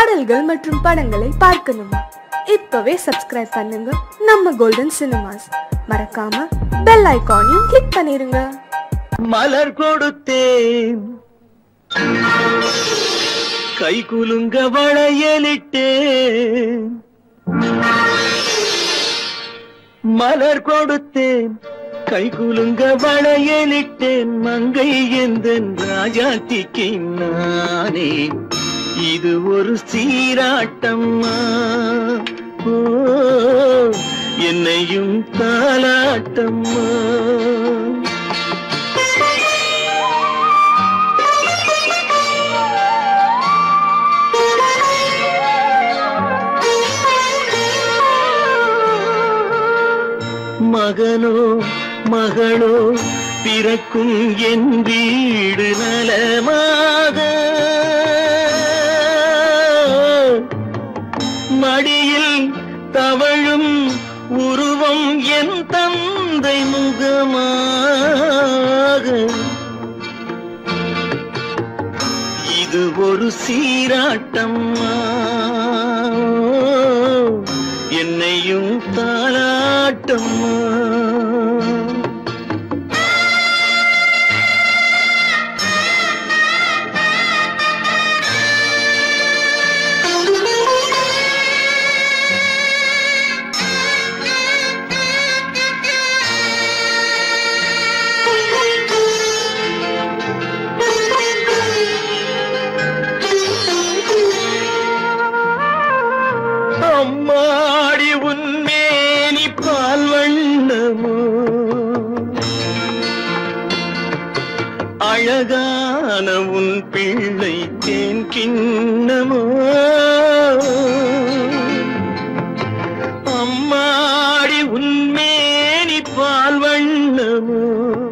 பாடல்கள் மற்றும் படங்களை பார்க்கணுமா இப்பவே சப்ஸ்கிரைப் பண்ணுங்க நம்ம கோல்டன் சினிமாஸ் மறக்காம பெல் ஐகானையும் கிளிக் பண்ணிருங்க மலர் கொடுத்தேன் கை குலுங்க வளையலிட்டேன் மலர் கொடுத்தேன் கை குலுங்க வளையலிட்டேன் மங்கை எந்தன் ராஜாத்திக்கு நானே இது ஒரு சீராட்டம்மா ஓ, என்னையும் தாலாட்டம்மா மகனோ மகளோ பிறக்கும் என் வீடு நலமாக மடியில் தவழும் உருவம் என் தந்தை முகமாக இது ஒரு சீராட்டம்மா என்னையும் தாளாட்டம்மா அம்மாடி உன்மேனி பால் வண்ணமோ அழகான உன் பிள்ளை தேன் கிண்ணமோ அம்மாடி உன்மேனி பால் வண்ணமோ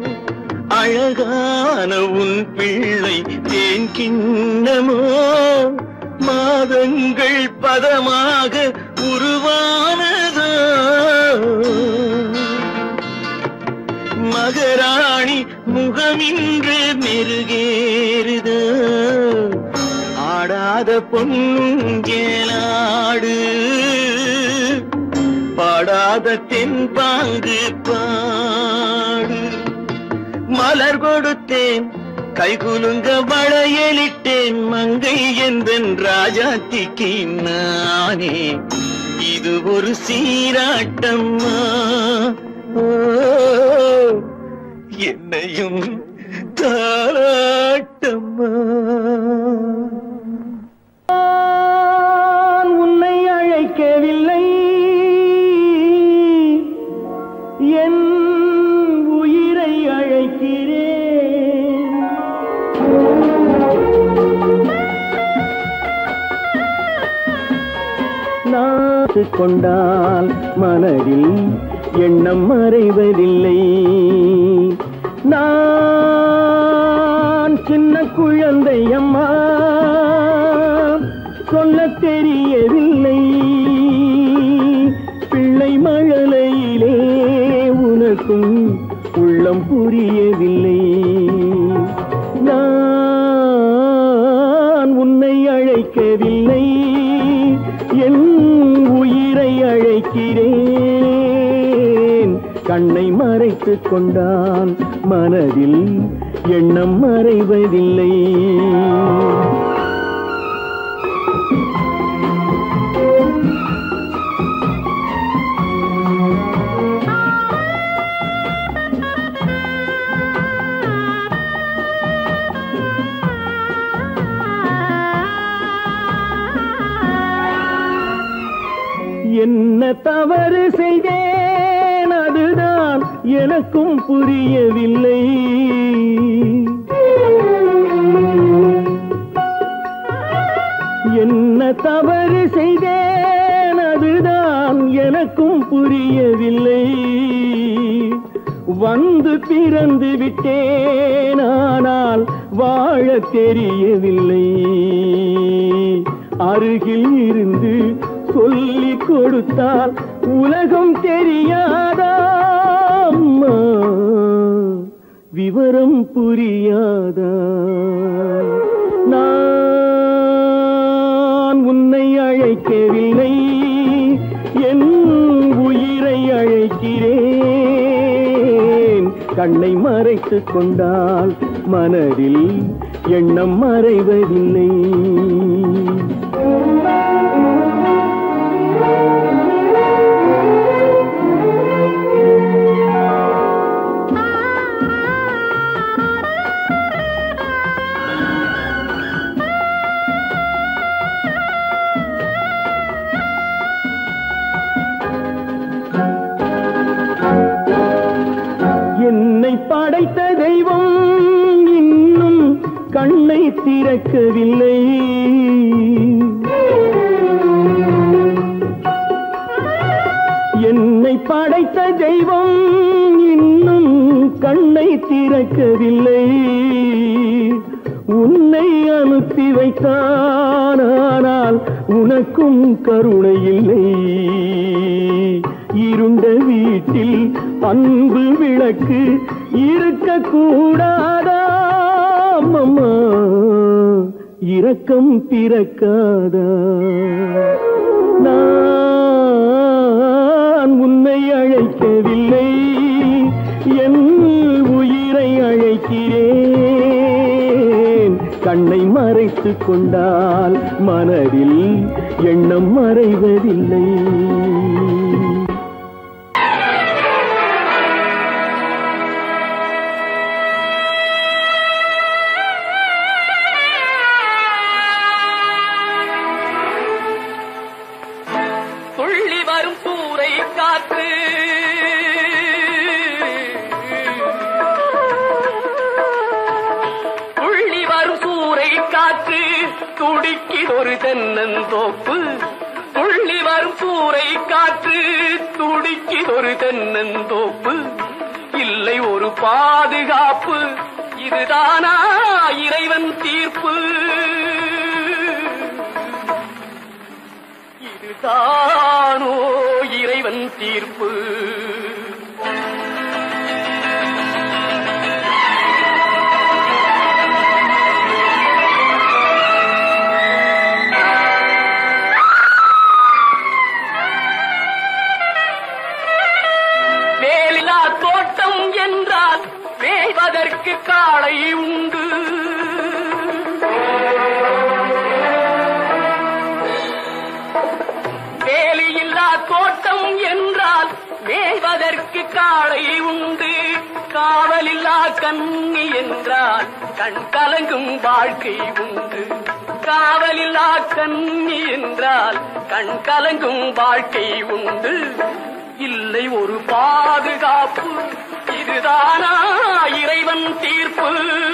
அழகான உன் பிள்ளை தேன் கிண்ணமோ மாதங்கள் பதமாக உருவானதோ மகராணி முகமின்று மெருகேறுதோ ஆடாத பொன்னுங்கேலாடு பாடாத தென்பாங்கு பாடு மலர் கொடுத்தேன் கைகுலுங்க வளையலிட்டேன் மங்கை எந்தன் ராஜாத்திக்கு நானே இது ஒரு சீராட்டம்மா ஓ, என்னையும் தாராட்டம்மா நான் உன்னை அழைக்கவில்லை என் உயிரை அழைக்கிறேன் நாத்து கொண்டால் மனதில் எண்ணம் மறைவதில்லை நான் சின்ன குழந்தை அம்மா சொல்ல தெரியவில்லை பிள்ளை மழலையிலே உனக்கும் உள்ளம் புரியவில்லை நான் உன்னை அழைக்கவில்லை என் உயிரை அழைக்கிறேன் கண்ணை மறைத்துக் கொண்டான் மனதில் எண்ணம் மறைவதில்லை என்ன தவறு செய்தேன் அதுதான் எனக்கும் புரியவில்லை என்ன தவறு செய்தேன் அதுதான் எனக்கும் புரியவில்லை வந்து பிறந்து விட்டேன் ஆனால் வாழ தெரியவில்லை அருகில் இருந்து சொல்லிக் கொடுத்தால் உலகம் தெரியாதா அம்மா விவரம் புரியாதா நான் உன்னை அழைக்கவில்லை என் உயிரை அழைக்கிறேன் கண்ணை மறைத்துக் கொண்டால் மனதில் எண்ணம் மறைவதில்லை என்னை படைத்த தெய்வம் இன்னும் கண்ணை திறக்கவில்லை என்னை படைத்த தெய்வம் இன்னும் கண்ணை திறக்கவில்லை உன்னை அனுப்பி வைத்தான் ஆனால் உனக்கும் கருணை இல்லை இருண்ட வீட்டில் அன்பு விளக்கு இருக்க கூடாதா அம்மா இரக்கம் பிறக்காதா நான் உன்னை அழைக்கவில்லை என் உயிரை அழைக்கிறேன் கண்ணை மறைத்துக் கொண்டால் மனதில் எண்ணம் மறைவதில்லை துள்ளி வரும் சூறை காற்று துள்ளி வரும் சூறை காற்று துடிக்கி ஒரு தென்னந்தோப்பு துள்ளி வரும் சூறை காற்று துடிக்கி ஒரு தென்னந்தோப்பு இல்லை ஒரு பாதுகாப்பு இதுதானா இறைவன் தீர்ப்பு இதுதானோ இறைவன் தீர்ப்பு வேலிலா தோட்டம் என்றால் வேய்வதற்கு காளை உண்டு வேலியில்லா தோட்டம் என்றால் மேய்வதற்கு காளை உண்டு காவலில்லா கண்ணி என்றால் கண் கலங்கும் வாழ்க்கை உண்டு காவலில்லா கண்ணி என்றால் கண் கலங்கும் வாழ்க்கை உண்டு இல்லை ஒரு பாதுகாப்பு இதுதானா இறைவன் தீர்ப்பு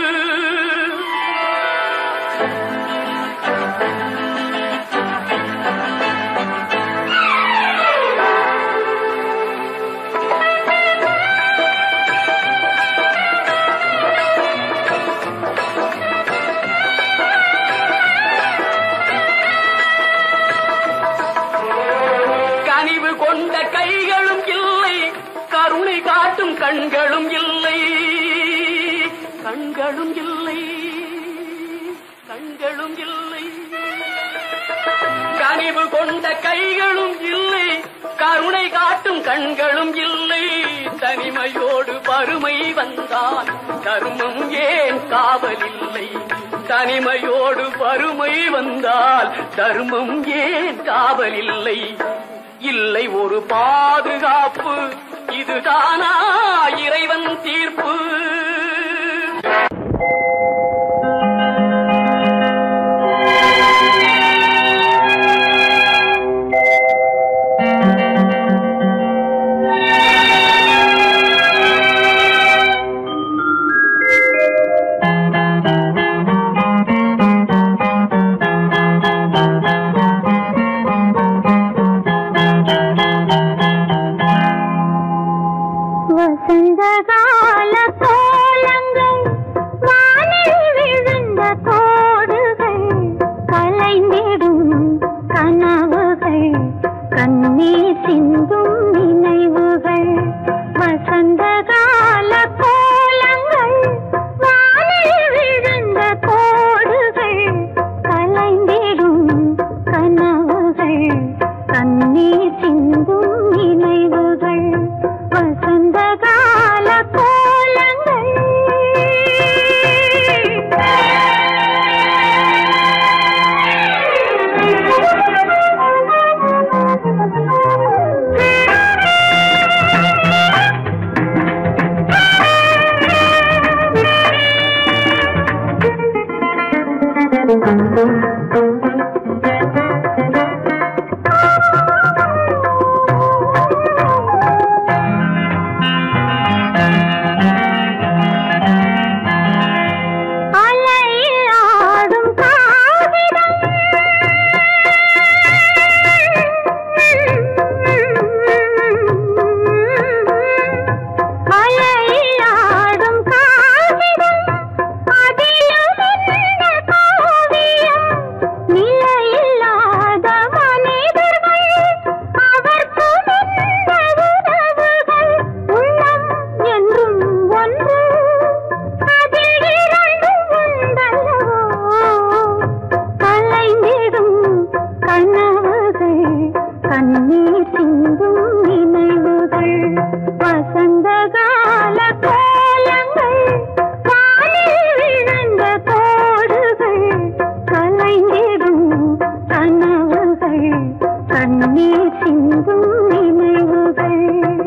கனிவு கொண்ட கைகளும் இல்லை கருணை காட்டும் கண்களும் இல்லை கண்களும் இல்லை கண்களும் இல்லை கனிவு கொண்ட கைகளும் இல்லை கருணை காட்டும் கண்களும் இல்லை தனிமையோடு வறுமை வந்தால் தர்மம் ஏன் காவலில்லை தனிமையோடு வறுமை வந்தால் தர்மம் ஏன் காவலில்லை இல்லை ஒரு பாதுகாப்பு இதுதானா இறைவன் தீர்ப்பு வசந்த கால கண்ணீர் சிந்தும் நினைவுகள் வசந்த கால கோலங்கள் காலில் விழுந்த கோடுகள் கலைந்திடும் கனவுகள் கண்ணீர் சிந்தும் நினைவுகள்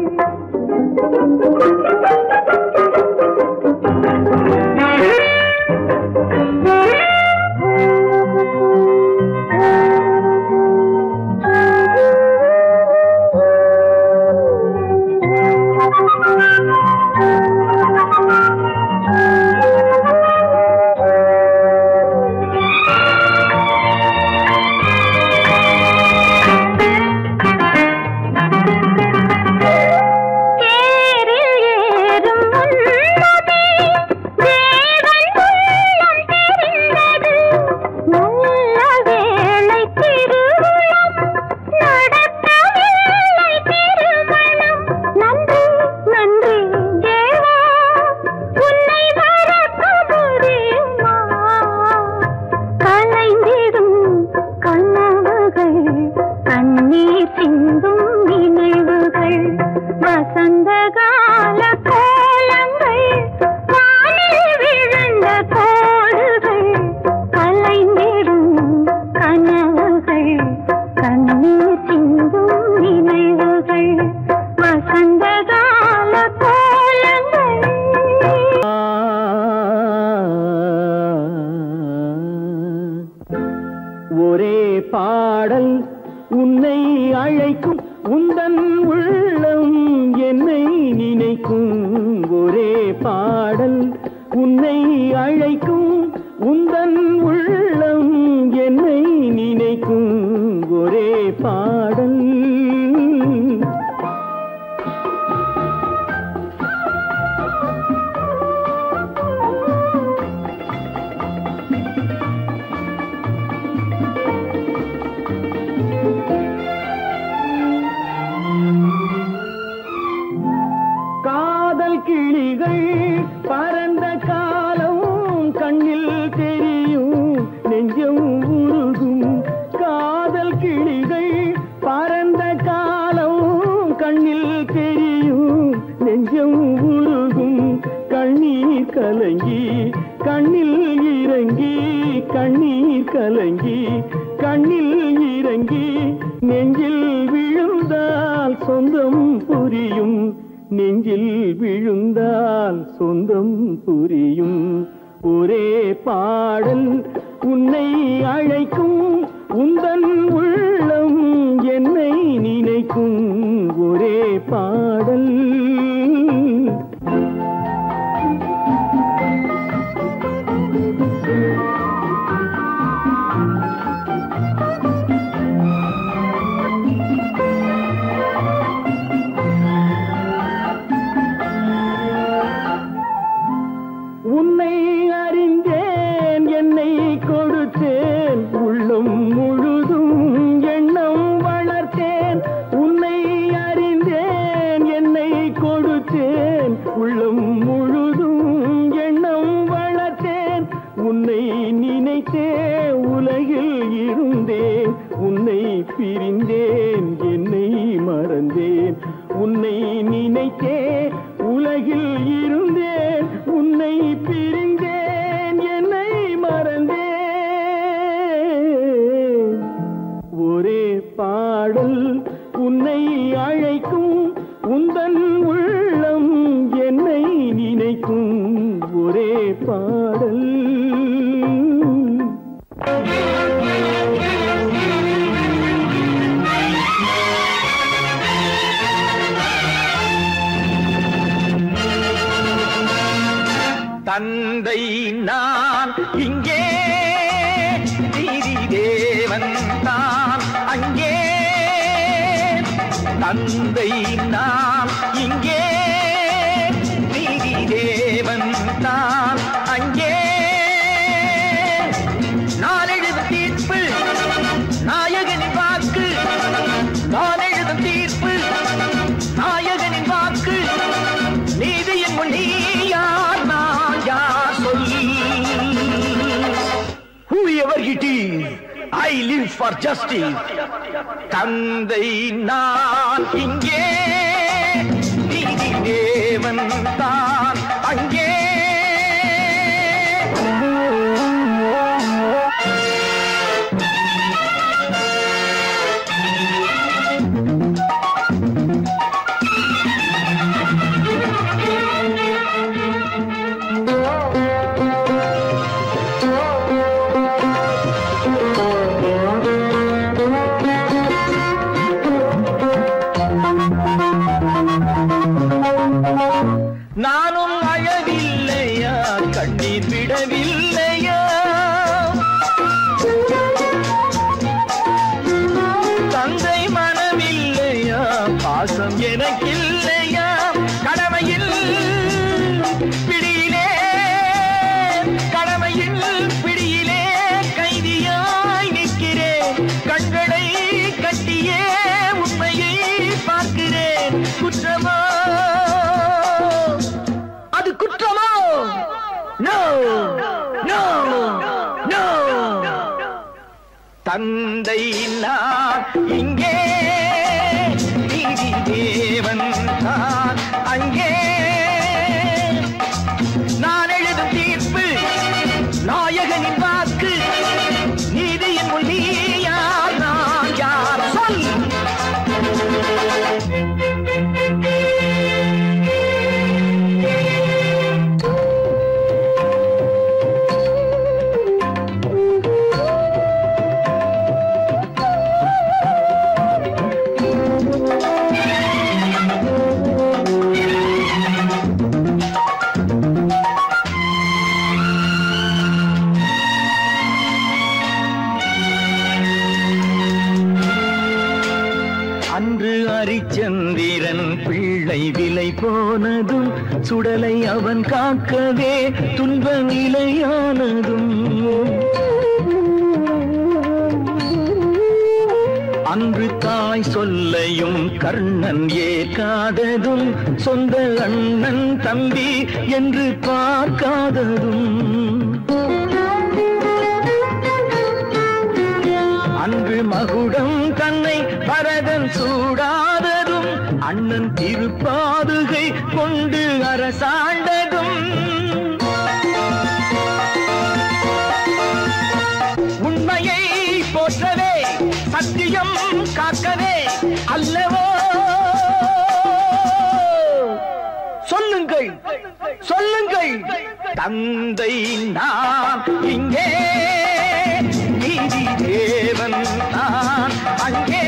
தேரில் ஏறும் முன்னமே தேவன் உள்ளம் தெரிந்தது நல்ல வேளை திருவுளம் நடக்கவில்லை திருமணம் நன்றி நன்றி தேவா உன்னை மறக்க முடியுமா கலைந்திடும் கனவுகள் கண்ணீர் சிந்தும் நினைவுகள் வசந்த கால கோலங்கள் வானில் விழுந்த கோடுகள் கலைந்திடும் கனவுகள் கண்ணீர் சிந்தும் நினைவுகள் வசந்த கால கோலங்கள் ஒரே பாடல் உன்னை அழைக்கும் உந்தன் உள்ளம் என்னை நினைக்கும் ஒரே பாடல் உன்னை அழைக்கும் உந்தன் உள்ளம் என்னை நினைக்கும் ஒரே பாடல் காதல் கிளிகள் பறந்த காலம் கண்ணில் தெரியும் நெஞ்சம் உருகும் காதல் கிளிகள் பறந்த காலம் கண்ணில் தெரியும் நெஞ்சம் உருகும் கண்ணீர் கலங்கி கண்ணில் இறங்கி கண்ணீர் கலங்கி கண்ணில் இறங்கி நெஞ்சில் விழுந்தால் சொந்தம் புரியும் நெஞ்சில் விழுந்தால் சொந்தம் புரியும் ஒரே பாடல் உன்னை அழைக்கும் உந்தன் உள்ளம் என்னை நினைக்கும் ஒரே பாடல் உன்னை அறிந்தேன் என்னை கொடுத்தேன் உள்ளம் முழுதும் எண்ணம் வளர்த்தேன் உன்னை அறிந்தேன் என்னை கொடுத்தேன் உள்ளம் முழுதும் எண்ணம் வளர்த்தேன் உன்னை நினைத்தே உலகில் இருந்தேன் உன்னை பிரிந்தேன் என்னை மறந்தேன் உன்னை நினைத்தே உலகில் இருந்தேன் உன்னை பிரிந்தேன் என்னை மறந்தேன் ஒரே பாடல் உன்னை அழைக்கும் உந்தன் உள்ளம் என்னை நினைக்கும் ஒரே பாடல் தந்தை நான் இங்கே நீதி தேவன் தான் அங்கே தந்தை நான் இங்கே நீதி தேவன் தான் அங்கே நான் எழுதும் தீர்ப்பு நாயகனின் வாக்கு நான் எழுதும் தீர்ப்பு நாயகனின் வாக்கு நீதியின் முன் நீ யார் நான் யார் சொல் whoever it is i live for justice. தந்தை நான் இங்கே நீதி தேவன் தான் அங்கே நானும் அழவில்லையா கண்ணீர் விடவில்லையா தந்தை மனமில்லையா பாசம் எனக்கில்லையா கடமையில் பிடியிலே கடமையில் பிடியிலே கைதியாய் நிற்கிறேன் கண்களை கட்டியே உண்மையை பார்க்கிறேன் குற்றமா அது குற்றமோ நோ நோ நோ தந்தை நான் இங்கே நீதி தேவன் நான் அங்கே நான் எழுதும் தீர்ப்பு நாயகனின் வாக்கு நீதியின் முன் நீ யார் நான் யார் சொல் அன்று அரிச்சந்திரன் பிள்ளை விலை போனதும் சுடலை அவன் காக்கவே துன்ப நிலையானதும் அன்று தாய் சொல்லையும் கர்ணன் ஏற்காததும் சொந்த அண்ணன் தம்பி என்று பார்க்காததும் அன்று மகுடம் தன்னை பரதன் சூடாததும் அண்ணன் திருப்பாதுகை கொண்டு அரசாண்டதும் உண்மையை போற்றவே சத்தியம் காக்கவே அல்லவோ சொல்லுங்கள் சொல்லுங்கள் தந்தை நான் இங்கே நீதி தேவன் நான் அங்கே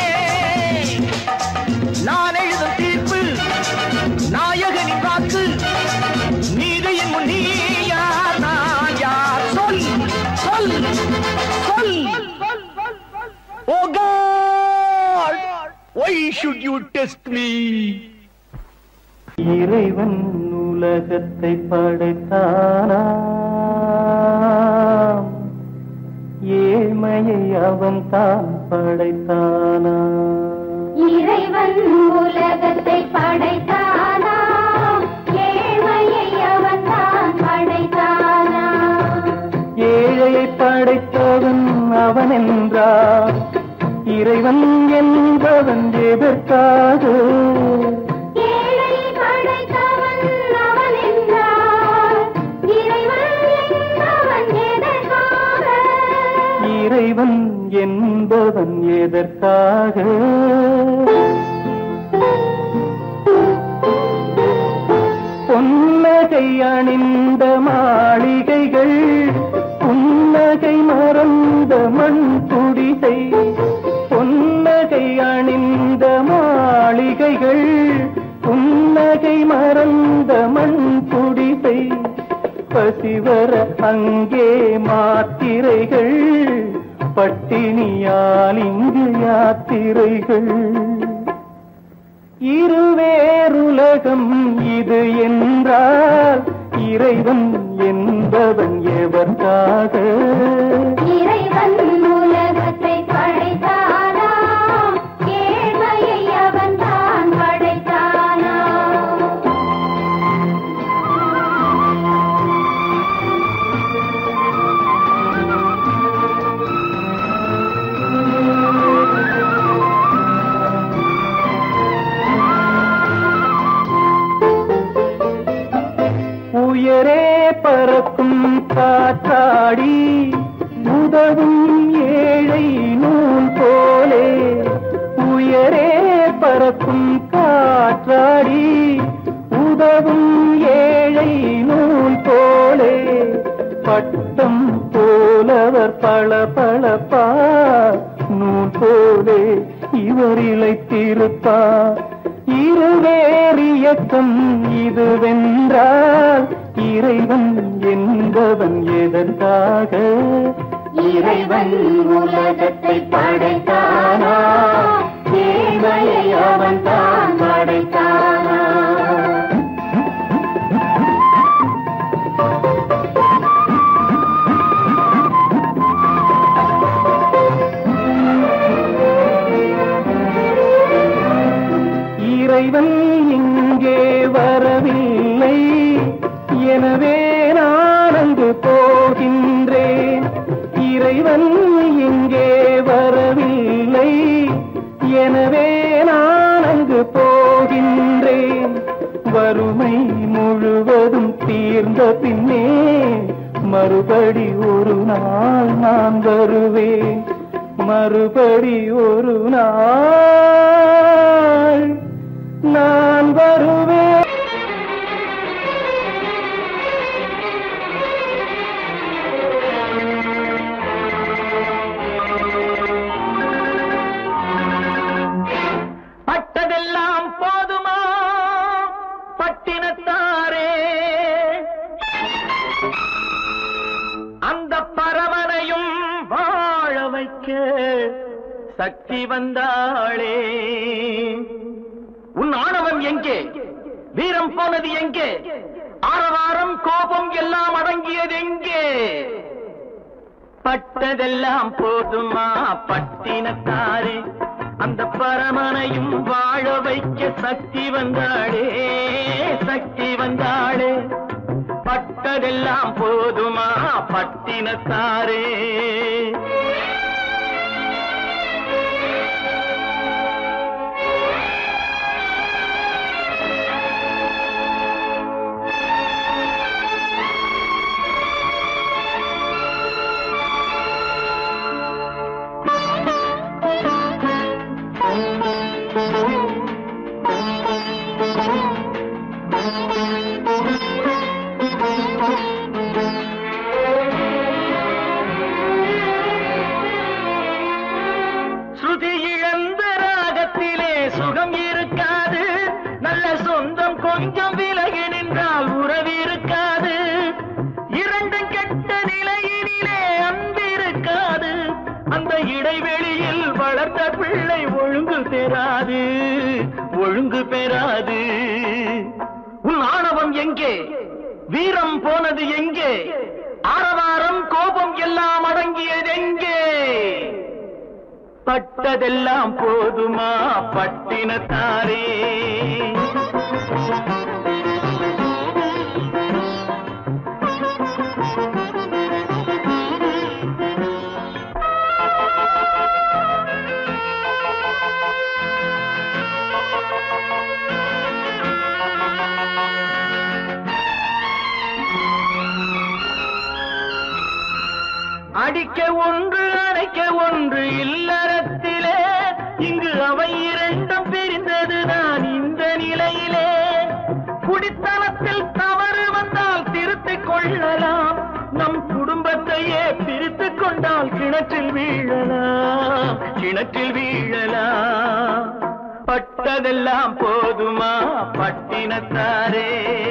நான் எழுதும் தீர்ப்பு நாயகனின் வாக்கு நீதியின் முன் நீ யார் நான் யார் சொல் சொல் சொல் ஓ God why should you test me இறைவன் உலகத்தை படைத்தானா ஏழ்மையை அவன் தான் படைத்தானா இறைவன் உலகத்தை படைத்தானா ஏழ்மையை அவன் தான் படைத்தானா ஏழையை படைத்தவன் அவன் என்றார் இறைவன் என்பவன் எதற்காக ஏழை படைத்தவன் அவன் என்றார் இறைவன் என்பவன் எதற்காக இறைவன் என்பவன் எதற்காக பொன்னகை அணிந்த மாளிகைகள் புன்னகை மறந்த மண் குடிசை பொன்னகை அணிந்த மாளிகைகள் புன்னகை மறந்த மண் குடிசை பசிவர அங்கே மாத்திரைகள் பட்டினியால் இங்கு யாத்திரைகள் இருவேறுலகம் இது என்றால் இறைவன் என்பவன் எவர்க்காக இறைவன் உலகத்தை படைத்தானா ஏழ்மையை அவன் தான் படைத்தானா காற்றாடி உதவும் ஏழை நூல் போலே உயரே பறக்கும் காற்றாடி உதவும் ஏழை நூல் போலே பட்டம் போலவர் பள பளப்பா நூல் போலே இவர் இழைத்திருப்பார் இருவேறு இயக்கம் இதுவென்றால் இறைவன் என்பவன் எதற்காக இறைவன் உலகத்தை படைத்தானா ஏழ்மையை அவன் தான் படைத்தானா இறைவன் இங்கே வரவில்லை எனவே நான் அங்கு போகின்றேன் இறைவன் இங்கே வரவில்லை எனவே நான் அங்கு போகின்றேன் வறுமை முழுவதும் தீர்ந்த பின்னே மறுபடி ஒரு நாள் நான் வருவேன் மறுபடி ஒரு நாள் நான் வருவேன் பட்டதெல்லாம் போதுமா பட்டினத்தாரே அந்த பரமனையும் வாழ வைக்க சக்தி வந்தாளே உன் ஆணவம் எங்கே வீரம் போனது எங்கே ஆரவாரம் கோபம் எல்லாம் அடங்கியது எங்கே பட்டதெல்லாம் போதுமா பட்டினத்தாரே அந்த பரமனையும் வாழ வைக்க சக்தி வந்தாளே சக்தி வந்தாளே பட்டதெல்லாம் போதுமா பட்டினத்தாரே ஸ்ருதி இழந்த ராகத்திலே சுகம் இருக்காது நல்ல சொந்தம் கொஞ்சம் விலகி நின்றால் உறவு இருக்காது இரண்டும் கெட்ட நிலையினிலே அன்பு இருக்காது அந்த இடைவெளியில் வளர்த்த பிள்ளை ஒழுங்கு பெறாது ஒழுங்கு பெறாது உன் ஆணவம் எங்கே வீரம் போனது எங்கே ஆரவாரம் கோபம் எல்லாம் அடங்கியது எங்கே பட்டதெல்லாம் போதுமா பட்டினத்தாரே அடிக்க ஒன்று அடைக்க ஒன்று இல்லறத்திலே இங்கு அவை இரண்டும் பிரிந்தது நான் இந்த நிலையிலே குடித்தனத்தில் தவறு வந்தால் திருத்திக் கொள்ளலாம் நம் குடும்பத்தையே பிரித்துக் கொண்டால் கிணற்றில் வீழலாம் கிணற்றில் வீழலாம் பட்டதெல்லாம் போதுமா பட்டினத்தாரே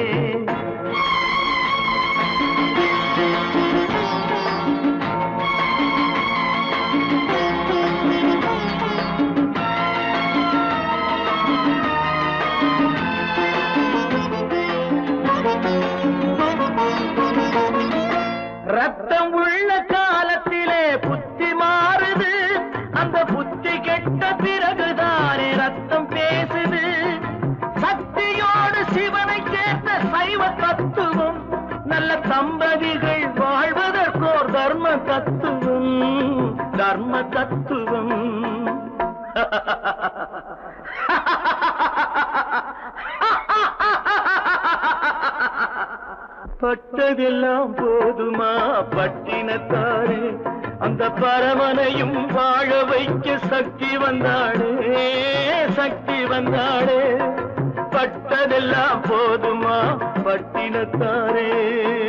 ரத்தம் உள்ள காலத்திலே புத்தி மாறுது அந்த புத்தி கெட்ட பிறகுதானே ரத்தம் பேசுது சக்தியோடு சிவனை சேர்ந்த சைவ தத்துவம் நல்ல தம்பதிகள் வாழ்வதற்கோர் தர்ம தத்துவம் தர்ம தத்துவம் பட்டதெல்லாம் போதுமா பட்டினத்தாரே அந்த பரமனையும் வாழ வைக்க சக்தி வந்தாளே சக்தி வந்தாளே பட்டதெல்லாம் போதுமா பட்டினத்தாரே